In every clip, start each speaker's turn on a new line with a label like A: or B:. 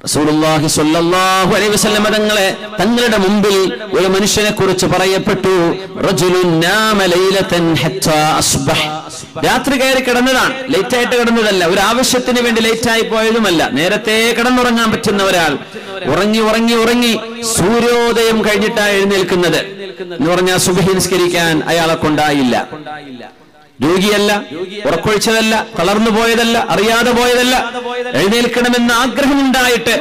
A: റസൂലുള്ളാഹി സ്വല്ലല്ലാഹു അലൈഹി വസല്ലം തങ്ങളെ തങ്ങളുടെ മുമ്പിൽ ഒരു മനുഷ്യനെ കുറിച്ച് പറയപ്പെട്ടു റജുലുൻ നാമ ലൈലതൻ ഹത്താ അസ്ബഹ് രാത്രി കയറി കിടന്നതാണ് ലേറ്റ് ആയിട്ട് കിടന്നതല്ല ഒരു ആവശ്യത്തിന് വേണ്ടി ലേറ്റ് ആയി പോയതുമല്ല നേരത്തെ കിടന്നുറങ്ങാൻ പറ്റുന്ന ഒരാൾ ഉറങ്ങി ഉറങ്ങി ഉറങ്ങി സൂര്യോദയം കഴിഞ്ഞിട്ടാണ് എഴുന്നേൽക്കുന്നത് എന്ന് പറഞ്ഞാൽ സുബഹി നിസ്കരിക്കാൻ അയാളെ കൊണ്ടായില്ല രോഗിയല്ല ഉറക്കൊഴിച്ചതല്ല തളർന്നു പോയതല്ല അറിയാതെ പോയതല്ല എഴുന്നേൽക്കണമെന്ന് ആഗ്രഹമുണ്ടായിട്ട്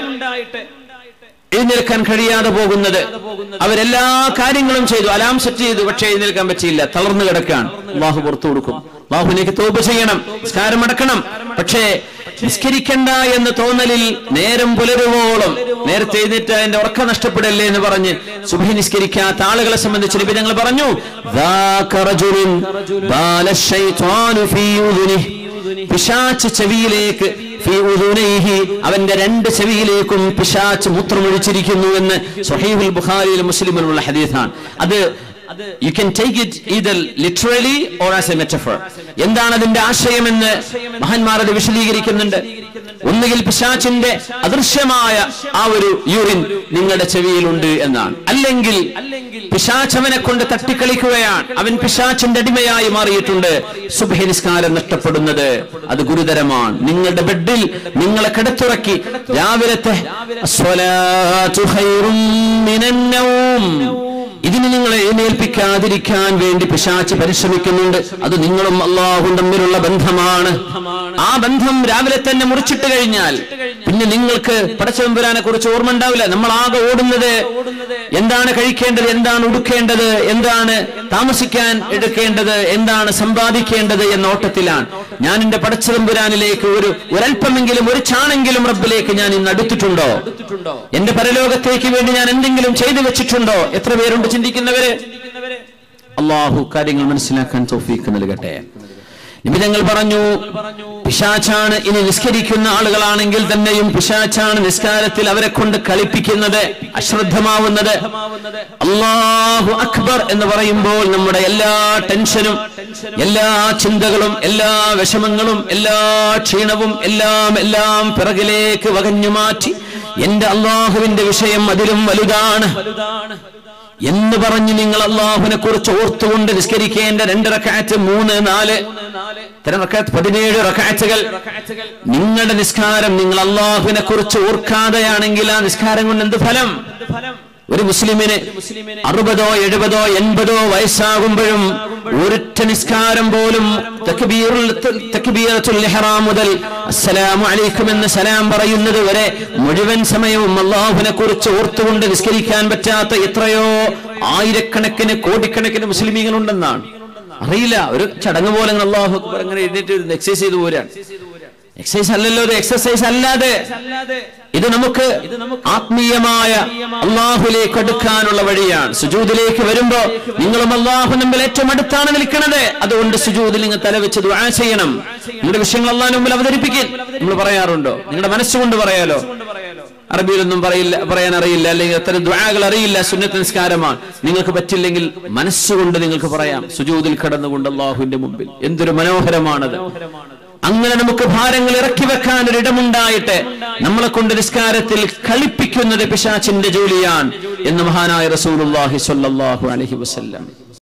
A: എഴുന്നേൽക്കാൻ കഴിയാതെ പോകുന്നത് അവരെല്ലാ കാര്യങ്ങളും ചെയ്തു അലാം സെറ്റ് ചെയ്തു പക്ഷെ എഴുന്നേൽക്കാൻ പറ്റിയില്ല തളർന്നു കിടക്കാൻ അള്ളാഹു പുറത്തു കൊടുക്കും അള്ളാഹുലേക്ക് തോപ് ചെയ്യണം നിസ്കാരം അടക്കണം പക്ഷേ നിസ്കരിക്കണ്ട എന്ന് തോന്നലിൽ നേരം പുലരുവോളം നേരത്തെ എഴുന്നേറ്റ് എന്റെ ഉറക്കം നഷ്ടപ്പെടല്ലേ എന്ന് പറഞ്ഞ് സുബഹി നിസ്കരിക്കാത്ത ആളുകളെ സംബന്ധിച്ച് നബി ഞങ്ങൾ പറഞ്ഞു ذاك رجل بال الشيطان في أذنه. പിശാച്ച് ചെവിയിലേക്ക് ഫീ ഉദുനൈഹി അവന്റെ രണ്ട് ചെവിയിലേക്കും പിശാച്ച് മൂത്രമൊഴിച്ചിരിക്കുന്നു എന്ന് സഹീഹുൽ ബുഖാരിയിലും മുസ്ലിമിലുള്ള ഹദീസാണ് അത് you can take it either literally or as a metaphor എന്താണ് അതിന്റെ ആശയമെന്ന് മഹാന്മാർ അത് വിശദീകരിക്കുന്നുണ്ട് ഒന്നുകിൽ പിശാച്ചിന്റെ അദൃശ്യമായ ആ ഒരു യൂറിൻ നിങ്ങളുടെ ചെവിയിലുണ്ട് എന്നാണ് അല്ലെങ്കിൽ പിശാച്ച് അവനെ കൊണ്ട് തട്ടിക്കളിക്കുകയാണ് അവൻ പിശാച്ചിന്റെ അടിമയായി മാറിയിട്ടുണ്ട് സുബഹി നിസ്കാരം നഷ്ടപ്പെടുന്നത് അത് ഗുരുതരമാണ് നിങ്ങളുടെ ബെഡിൽ നിങ്ങളെ കിടത്തുറക്കി രാവിലത്തെ അസ്വലാത്തു ഖൈറും മിനന്നൗം ഇതിന് നിങ്ങളെ എഴുന്നേൽപ്പിക്കാതിരിക്കാൻ വേണ്ടി പിശാച്ച് പരിശ്രമിക്കുന്നുണ്ട് അത് നിങ്ങളും അള്ളാഹും തമ്മിലുള്ള ബന്ധമാണ് ആ ബന്ധം രാവിലെ തന്നെ മുറിച്ചിട്ട് കഴിഞ്ഞാൽ പിന്നെ നിങ്ങൾക്ക് പടച്ചവമ്പുരാനെ കുറിച്ച് ഓർമ്മ ഉണ്ടാവില്ല നമ്മൾ ആകെ ഓടുന്നത് എന്താണ് കഴിക്കേണ്ടത് എന്താണ് ഉടുക്കേണ്ടത് എന്താണ് താമസിക്കാൻ എടുക്കേണ്ടത് എന്താണ് സമ്പാദിക്കേണ്ടത് എന്ന ഓട്ടത്തിലാണ് ഞാൻ എന്റെ പടച്ചതമ്പുരാനിലേക്ക് ഒരു ഒരല്പമെങ്കിലും ഒരു ചാണെങ്കിലും റബ്ബിലേക്ക് ഞാൻ ഇന്ന് അടുത്തിട്ടുണ്ടോ എന്റെ പരലോകത്തേക്ക് വേണ്ടി ഞാൻ എന്തെങ്കിലും ചെയ്തു വെച്ചിട്ടുണ്ടോ എത്ര പേരുണ്ട് ചിന്തിക്കുന്നവര് അള്ളാഹു കാര്യങ്ങൾ മനസ്സിലാക്കാൻ തോഫീക്ക് നൽകട്ടെ നിമിതങ്ങൾ പറഞ്ഞു പിശാച്ചാണ് ഇനി നിസ്കരിക്കുന്ന ആളുകളാണെങ്കിൽ തന്നെയും പിശാച്ചാണ് നിസ്കാരത്തിൽ അവരെ കൊണ്ട് കളിപ്പിക്കുന്നത് അശ്രദ്ധമാവുന്നത് അള്ളാഹു അക്ബർ എന്ന് പറയുമ്പോൾ നമ്മുടെ എല്ലാ ടെൻഷനും എല്ലാ ചിന്തകളും എല്ലാ വിഷമങ്ങളും എല്ലാ ക്ഷീണവും എല്ലാം എല്ലാം പിറകിലേക്ക് വകഞ്ഞു മാറ്റി എന്റെ അള്ളാഹുവിന്റെ വിഷയം അതിലും വലുതാണ് എന്ന് പറഞ്ഞ് നിങ്ങൾ അള്ളാഹുവിനെ കുറിച്ച് ഓർത്തുകൊണ്ട് നിസ്കരിക്കേണ്ട രണ്ട് റക്കാറ്റ് മൂന്ന് നാല് ഇത്തരം റക്കാത്ത് പതിനേഴ് റക്കാറ്റുകൾ നിങ്ങളുടെ നിസ്കാരം നിങ്ങൾ അള്ളാഹുവിനെ കുറിച്ച് ഓർക്കാതെയാണെങ്കിൽ ആ നിസ്കാരം കൊണ്ട് എന്ത് ഫലം ഒരു മുസ്ലിമിന് അറുപതോ എഴുപതോ എൺപതോ വയസ്സാകുമ്പോഴും ഒരൊറ്റ നിസ്കാരം പോലും തക്ബീറുൽ- തക്ബീറത്തുൽ ഇഹ്റാം മുതൽ അസ്സലാമു അലൈക്കും എന്ന് സലാം പറയുന്നത് വരെ മുഴുവൻ സമയവും അള്ളാഹുവിനെ കുറിച്ച് ഓർത്തുകൊണ്ട് നിസ്കരിക്കാൻ പറ്റാത്ത എത്രയോ ആയിരക്കണക്കിന് കോടിക്കണക്കിന് മുസ്ലിമീങ്ങൾ ഉണ്ടെന്നാണ് അറിയില്ല ഒരു ചടങ്ങ് പോലെ അങ്ങ് അള്ളാഹു അക്ബർ അങ്ങനെ എഴുന്നേറ്റ് എക്സസൈസ് ചെയ്തു പോരാണ് എക്സസൈസ് അല്ലല്ലോ ഇത് എക്സസൈസ് അല്ലാതെ ഇത് നമുക്ക് ആത്മീയമായ അള്ളാഹുലേക്ക് അടുക്കാനുള്ള വഴിയാണ് സുജൂദിലേക്ക് വരുമ്പോ നിങ്ങളും അള്ളാഹു തമ്മിൽ ഏറ്റവും അടുത്താണ് നിൽക്കുന്നത് അതുകൊണ്ട് സുജൂദിൽ നിങ്ങൾ തലവെച്ച് ദുആ ചെയ്യണം നിങ്ങളുടെ വിഷയങ്ങൾ അള്ളാഹു മുമ്പിൽ അവതരിപ്പിക്കും നമ്മൾ പറയാറുണ്ടോ നിങ്ങളുടെ മനസ്സുകൊണ്ട് പറയാലോ അറബിയിലൊന്നും പറയില്ല പറയാൻ അറിയില്ല അല്ലെങ്കിൽ അത്തരം ദ്വാകൾ അറിയില്ല സുന്നത്ത് നിസ്കാരമാണ് നിങ്ങൾക്ക് പറ്റില്ലെങ്കിൽ മനസ്സുകൊണ്ട് നിങ്ങൾക്ക് പറയാം സുജൂദിൽ കടന്നുകൊണ്ട് അള്ളാഹുവിന്റെ മുമ്പിൽ എന്തൊരു മനോഹരമാണത് അങ്ങനെ നമുക്ക് ഭാരങ്ങൾ ഇറക്കി വെക്കാൻ ഒരു ഇടമുണ്ടായിട്ട് നമ്മളെ കൊണ്ട് നിസ്കാരത്തിൽ കളിപ്പിക്കുന്നത് പിശാച്ചിന്റെ ജോലിയാണ് എന്ന് മഹാനായ റസൂലുള്ളാഹി സ്വല്ലല്ലാഹു അലൈഹി വസല്ലം